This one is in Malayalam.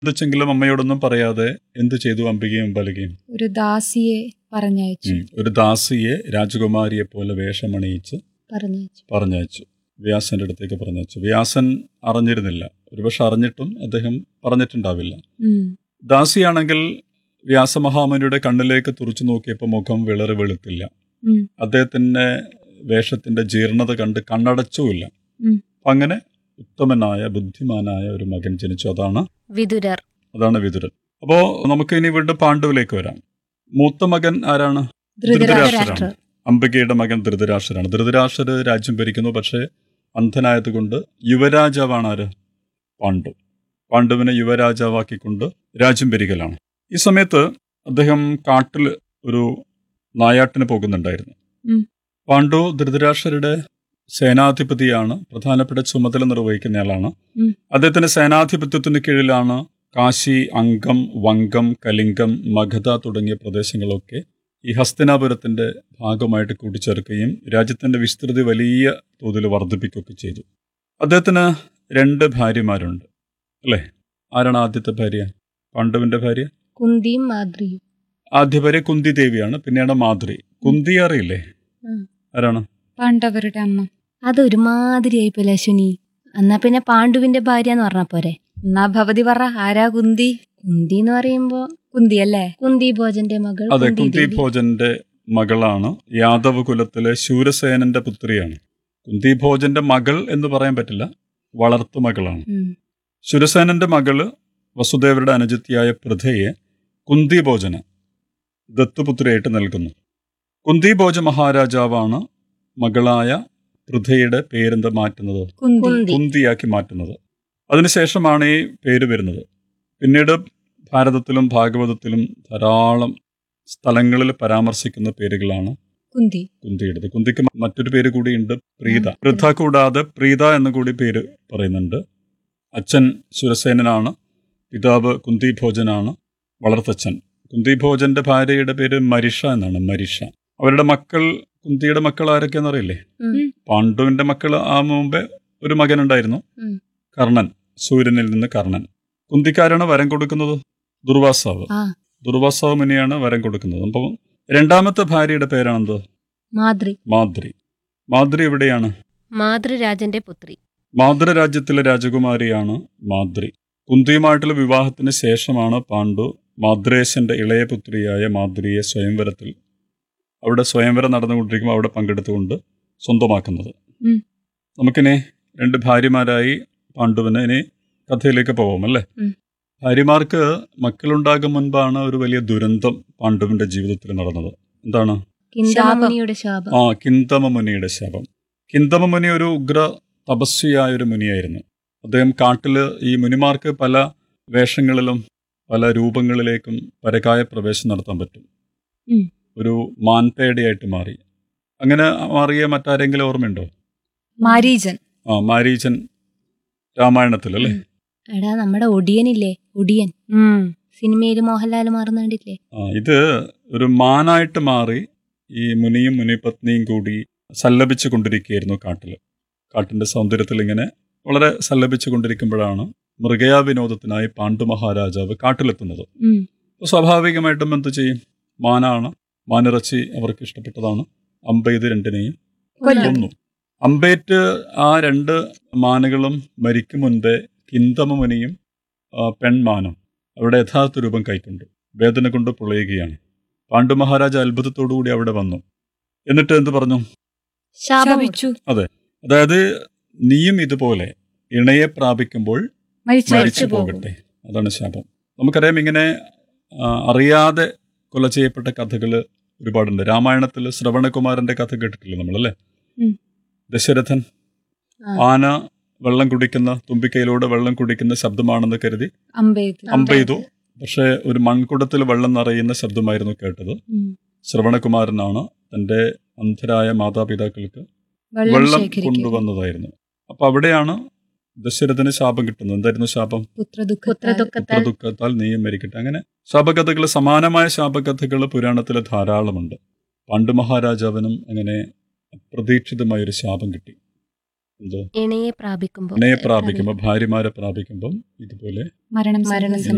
എന്തെങ്കിലും അമ്മയോടൊന്നും പറയാതെ എന്തു ചെയ്തു അംബികയും ബലകയും ഒരു ദാസിയെ പറഞ്ഞയച്ചു ഉം. ഒരു ദാസിയെ രാജകുമാരിയെ പോലെ വേഷമണിയിച്ച് പറഞ്ഞയച്ചു പറഞ്ഞയച്ചു വ്യാസന്റെ അടുത്തേക്ക് പറഞ്ഞയച്ചു വ്യാസൻ അറിഞ്ഞിരുന്നില്ല ഒരുപക്ഷെ അറിഞ്ഞിട്ടും അദ്ദേഹം പറഞ്ഞിട്ടുണ്ടാവില്ല ഉം. ദാസിയാണെങ്കിൽ വ്യാസമഹാമുനിയുടെ കണ്ണിലേക്ക് തുറച്ചു നോക്കിയപ്പോൾ മുഖം വിളറി വെളുത്തില്ല ഉം. അദ്ദേഹത്തിന്റെ വേഷത്തിന്റെ ജീർണത കണ്ട് കണ്ണടച്ചുമില്ല ഉം. അങ്ങനെ ഉത്തമനായ ബുദ്ധിമാനായ ഒരു മകൻ ജനിച്ചു അതാണ് വിതുരർ അതാണ് വിതുരൻ അപ്പോ നമുക്ക് ഇനി വീണ്ടും പാണ്ഡവിലേക്ക് വരാം മൂത്ത മകൻ ആരാണ് ധൃതരാഷ്ട്രർ അംബികയുടെ മകൻ ധൃതരാഷ്ട്രനാണ് ധൃതരാഷ്ട്രർ രാജ്യം ഭരിക്കുന്നു പക്ഷേ അന്ധനായതുകൊണ്ട് യുവരാജാവാണ് ആര് പാണ്ഡു പാണ്ഡുവിനെ യുവരാജാവാക്കിക്കൊണ്ട് രാജ്യം ഭരിക്കലാണ് ഈ സമയത്ത് അദ്ദേഹം കാട്ടിൽ ഒരു നായാട്ടിന് പോകുന്നുണ്ടായിരുന്നു ഉം. പാണ്ഡു ധൃതരാഷ്ട്രരുടെ സേനാധിപതിയാണ് പ്രധാനപ്പെട്ട ചുമതല നിർവഹിക്കുന്നയാളാണ് ഉം. അദ്ദേഹത്തിന്റെ സേനാധിപത്യത്തിന് കീഴിലാണ് കാശി അങ്കം വങ്കം കലിംഗം മഗധ തുടങ്ങിയ പ്രദേശങ്ങളൊക്കെ ഈ ഹസ്തിനാപുരത്തിന്റെ ഭാഗമായിട്ട് കൂട്ടിച്ചേർക്കുകയും രാജ്യത്തിന്റെ വിസ്തൃതി വലിയ തോതിൽ വർദ്ധിപ്പിക്കുകയൊക്കെ ചെയ്തു അദ്ദേഹത്തിന് രണ്ട് ഭാര്യമാരുണ്ട് അല്ലേ ആരാണ് ആദ്യത്തെ ഭാര്യ പാണ്ഡുവിന്റെ ഭാര്യ കുന്തിയും മാദ്രിയും ആദ്യ ഭാര്യ കുന്തി ദേവിയാണ് പിന്നെയാണ് മാധുരി കുന്തി അറിയില്ലേ ഉം. ആരാണ് പാണ്ഡവരുടെ അമ്മ അതൊരുമാതിരിയായി പോലെ അശ്വിനി എന്നാ പിന്നെ പാണ്ഡുവിന്റെ ഭാര്യ എന്ന് പറഞ്ഞ പോരെ എന്നാ ഭവതി പറ ആരാ കുന്തി കുന്തി എന്ന് പറയുമ്പോ കുന്തി അല്ലേ കുന്തി ഭോജന്റെ മകൾ അതെ കുന്തി കുന്തി ദേവി. ഭോജന്റെ മകളാണ് യാദവ് കുലത്തിലെ ശൂരസേനന്റെ പുത്രിയാണ് കുന്തി ഭോജന്റെ മകൾ എന്ന് പറയാൻ പറ്റില്ല വളർത്തു മകളാണ് ഉം. ശുരസേനന്റെ മകള് വസുദേവരുടെ അനുജത്തിയായ പൃഥയെ കുന്തി ഭോജന ദത്തുപുത്രിയായിട്ട് നൽകുന്നു കുന്തി ഭോജ മഹാരാജാവാണ് മകളായ പൃഥയുടെ പേരെന്ത് മാറ്റുന്നത് കുന്തി കുന്തി കുന്തിയാക്കി മാറ്റുന്നത് അതിനുശേഷമാണ് ഈ പേര് വരുന്നത് പിന്നീട് ഭാരതത്തിലും ഭാഗവതത്തിലും ധാരാളം സ്ഥലങ്ങളിൽ പരാമർശിക്കുന്ന പേരുകളാണ് കുന്തി കുന്തിയുടേത് കുന്തിക്ക് മറ്റൊരു പേര് കൂടിയുണ്ട് പ്രീത പൃഥ കൂടാതെ പ്രീത എന്ന കൂടി പേര് പറയുന്നുണ്ട് അച്ഛൻ സുരസേനനാണ് പിതാവ് കുന്തി ഭോജനാണ് വളർത്തച്ഛൻ കുന്തി ഭോജന്റെ ഭാര്യയുടെ പേര് മരിഷ എന്നാണ് മരിഷ അവരുടെ മക്കൾ കുന്തിയുടെ മക്കൾ ആരൊക്കെയെന്ന് അറിയില്ലേ ഉം. പാണ്ഡുവിന്റെ മക്കൾ ആ മുമ്പേ ഒരു മകനുണ്ടായിരുന്നു ഉം. കർണൻ സൂര്യനിൽ നിന്ന് കർണൻ കുന്തിക്കാരാണ് വരം കൊടുക്കുന്നത് ദുർവാസാവ് ആ ദുർവാസാവ് മുനിയാണ് വരം കൊടുക്കുന്നത് അപ്പം രണ്ടാമത്തെ ഭാര്യയുടെ പേരാണെന്ത് മാദ്രി മാദ്രി മാദ്രി എവിടെയാണ് മാതൃരാജന്റെ പുത്രി മാതൃരാജ്യത്തിലെ രാജകുമാരിയാണ് മാദ്രി കുന്തിയുമായിട്ടുള്ള വിവാഹത്തിന് ശേഷമാണ് പാണ്ഡു മാദ്രേശന്റെ ഇളയ പുത്രിയായ മാദ്രിയെ സ്വയംവരത്തിൽ അവിടെ സ്വയംവരം നടന്നുകൊണ്ടിരിക്കുമ്പോൾ അവിടെ പങ്കെടുത്തുകൊണ്ട് സ്വന്തമാക്കുന്നത് ഉം. നമുക്കിനി രണ്ട് ഭാര്യമാരായി പാണ്ഡുവിന് ഇനി കഥയിലേക്ക് പോവാം അല്ലേ ഉം. ഭാര്യമാർക്ക് മക്കളുണ്ടാകും മുൻപാണ് ഒരു വലിയ ദുരന്തം പാണ്ഡുവിന്റെ ജീവിതത്തിൽ നടന്നത് എന്താണ് കിന്താമുനിയുടെ ശാപം ആ കിന്തമ മുനിയുടെ ശാപം കിന്തമ മുനി ഒരു ഉഗ്ര തപസ്വിയായ ഒരു മുനിയായിരുന്നു അദ്ദേഹം കാട്ടില് ഈ മുനിമാർക്ക് പല വേഷങ്ങളിലും പല രൂപങ്ങളിലേക്കും പരകായ പ്രവേശനം നടത്താൻ പറ്റും ഉം. ഒരു മാൻപേടയായിട്ട് മാറി അങ്ങനെ മാറിയ മറ്റാരെങ്കിലും ഓർമ്മയുണ്ടോ മാരീജൻ ആ മാരീചൻ രാമായണത്തിൽ അല്ലേ എടാ നമ്മുടെ ഒടിയനില്ലേ ഒടിയൻ സിനിമയിൽ മോഹൻലാൽ മാറുന്ന കണ്ടില്ലേ ആ ഇത് ഒരു മാനായിട്ട് മാറി ഈ മുനിയും മുനിപത്നിയും കൂടി സല്ലപിച്ചു കൊണ്ടിരിക്കുകയായിരുന്നു കാട്ടിൽ കാട്ടിന്റെ സൗന്ദര്യത്തിൽ ഇങ്ങനെ വളരെ സല്ലപിച്ചു കൊണ്ടിരിക്കുമ്പോഴാണ് മൃഗയാ വിനോദത്തിനായി പാണ്ഡു മഹാരാജാവ് കാട്ടിലെത്തുന്നത് ഉം. അപ്പോൾ സ്വാഭാവികമായിട്ടും എന്ത് ചെയ്യും മാനാണ് മാനിറച്ചി അവർക്ക് ഇഷ്ടപ്പെട്ടതാണ് അമ്പെയ്ത് രണ്ടിനെയും കൊല്ലും. കൊന്നു അമ്പേറ്റ് ആ രണ്ട് മാനുകളും മരിക്കും മുൻപേ കിന്തമ മുനിയും ആ, പെൺമാനും അവിടെ യഥാർത്ഥ രൂപം കൈക്കൊണ്ടു വേദന കൊണ്ട് പുളയുകയാണ് പാണ്ഡു മഹാരാജ അത്ഭുതത്തോടുകൂടി അവിടെ വന്നു എന്നിട്ട് എന്ത് പറഞ്ഞു ശാപം ശപിച്ചു അതായത് നീയും ഇതുപോലെ ഇണയെ പ്രാപിക്കുമ്പോൾ മരിച്ചു മരിച്ചു പോകും. പോകട്ടെ അതാണ് ശാപം നമുക്കറിയാം ഇങ്ങനെ ആ, അറിയാതെ കൊല ചെയ്യപ്പെട്ട കഥകൾ ഒരുപാടുണ്ട് രാമായണത്തിൽ ശ്രവണകുമാരന്റെ കഥ കേട്ടിട്ടില്ല നമ്മളല്ലേ ഉം. ദശരഥൻ ആ. ആന വെള്ളം കുടിക്കുന്ന തുമ്പിക്കൈയിലൂടെ വെള്ളം കുടിക്കുന്ന ശബ്ദമാണെന്ന് കരുതി അമ്പേത് അമ്പെയ്തു പക്ഷേ ഒരു മൺകുടത്തിൽ വെള്ളം നിറയുന്ന ശബ്ദമായിരുന്നു കേട്ടത് ഉം. ശ്രവണകുമാരനാണ് തന്റെ അന്ധരായ മാതാപിതാക്കൾക്ക് വെള്ളം വെള്ളം ശേഖരിക്കുക കൊണ്ടുവന്നതായിരുന്നു അപ്പൊ അവിടെയാണ് ദശരഥന് ശാപം കിട്ടുന്നത് എന്തായിരുന്നു ശാപം പുത്രദുഃഖ പുത്രദുഃഖത്താൽ പുത്രദുഃഖത്താൽ നീയും മരിക്കട്ടെ അങ്ങനെ ശാപകഥകൾ സമാനമായ ശാപകഥകൾ പുരാണത്തിൽ ധാരാളമുണ്ട് പണ്ട് മഹാരാജാവിനും അങ്ങനെ അപ്രതീക്ഷിതമായൊരു ശാപം കിട്ടി എന്തോ ഇണയെ പ്രാപിക്കുമ്പോൾ ഇണയെ പ്രാപിക്കുമ്പോൾ ഭാര്യമാരെ പ്രാപിക്കുമ്പം ഇതുപോലെ മരണം മരണം സംഭവിച്ചു.